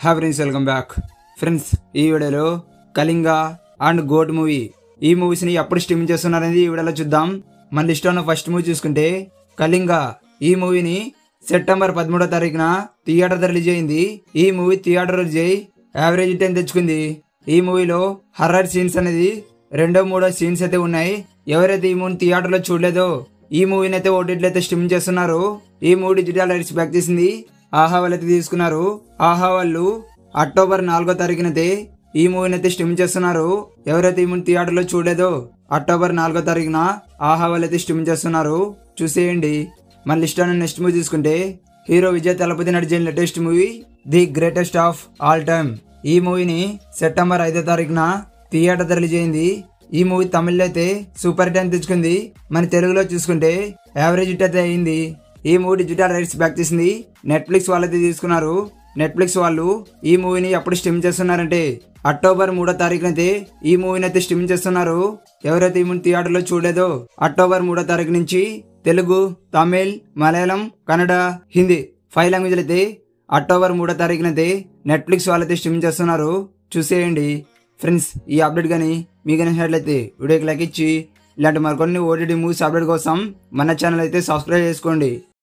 have friends welcome back friends ఈ వీడియోలో Kalinga and GOAT movie ఈ మూవీస్ ని ఎప్పుడు స్ట్రీమ్ చేస్తున్నారనేది ఈ వీడియోలో చూద్దాం మన లిస్ట్ ఉన్న ఫస్ట్ మూవీ చూసుకుంటే కళింగ ఈ మూవీని సెప్టెంబర్ పదమూడో తారీఖున థియేటర్ రిలీజ్ అయింది ఈ మూవీ థియేటర్ రిలీజ్ అయ్యి యావరేజ్ టెన్ తెచ్చుకుంది ఈ మూవీలో హర్రర్ సీన్స్ అనేది రెండో మూడో సీన్స్ అయితే ఉన్నాయి ఎవరైతే ఈ మూవీ థియేటర్ లో చూడలేదో ఈ మూవీని అయితే ఓటీటీలో అయితే స్ట్రీమ్ చేస్తున్నారు ఈ మూవీ డిజిటల్ రైట్స్ బ్యాక్ చేసింది ఆహా వాళ్ళు అయితే తీసుకున్నారు ఆహా వాళ్ళు అక్టోబర్ నాలుగో తారీఖునైతే ఈ మూవీని అయితే స్ట్రీమ్ చేస్తున్నారు ఎవరైతే ఈ మూవీ థియేటర్ లో చూడలేదో అక్టోబర్ నాలుగో తారీఖున ఆహా వాళ్ళు అయితే స్ట్రీమ్ చేస్తున్నారు చూసేయండి మన లిస్ట్ అనే నెక్స్ట్ మూవీ చూసుకుంటే హీరో విజయ్ తలపతి నడిచిన latest movie the greatest of all time ఈ మూవీని సెప్టెంబర్ ఐదో తారీఖున థియేటర్ రిలీజ్ అయింది ఈ మూవీ తమిళ్లో అయితే సూపర్ హిట్ అని తెచ్చుకుంది మన తెలుగులో చూసుకుంటే యావరేజ్ హిట్ అయితే అయింది ఈ మూవీ డిజిటల్ రైట్స్ బ్యాక్ చేసింది నెట్ఫ్లిక్స్ వాళ్ళైతే తీసుకున్నారు నెట్ఫ్లిక్స్ వాళ్ళు ఈ మూవీని ఎప్పుడు స్ట్రీమ్ చేస్తున్నారంటే అక్టోబర్ మూడో తారీఖున అయితే ఈ మూవీని అయితే స్ట్రీమ్ చేస్తున్నారు ఎవరైతే ఈ మూవీ థియేటర్లో చూడలేదో అక్టోబర్ మూడో తారీఖు నుంచి తెలుగు తమిళ్ మలయాళం కన్నడ హిందీ ఫైవ్ లాంగ్వేజ్లు అయితే అక్టోబర్ మూడో తారీఖున అయితే నెట్ఫ్లిక్స్ వాళ్ళైతే స్ట్రీమ్ చేస్తున్నారు చూసేయండి ఫ్రెండ్స్ ఈ అప్డేట్ కానీ మీకు నచ్చినట్లయితే వీడియోకి లైక్ ఇచ్చి ఇలాంటి మరికొన్ని ఓటీటీ మూవీస్ అప్డేట్ కోసం మన ఛానల్ అయితే సబ్స్క్రైబ్ చేసుకోండి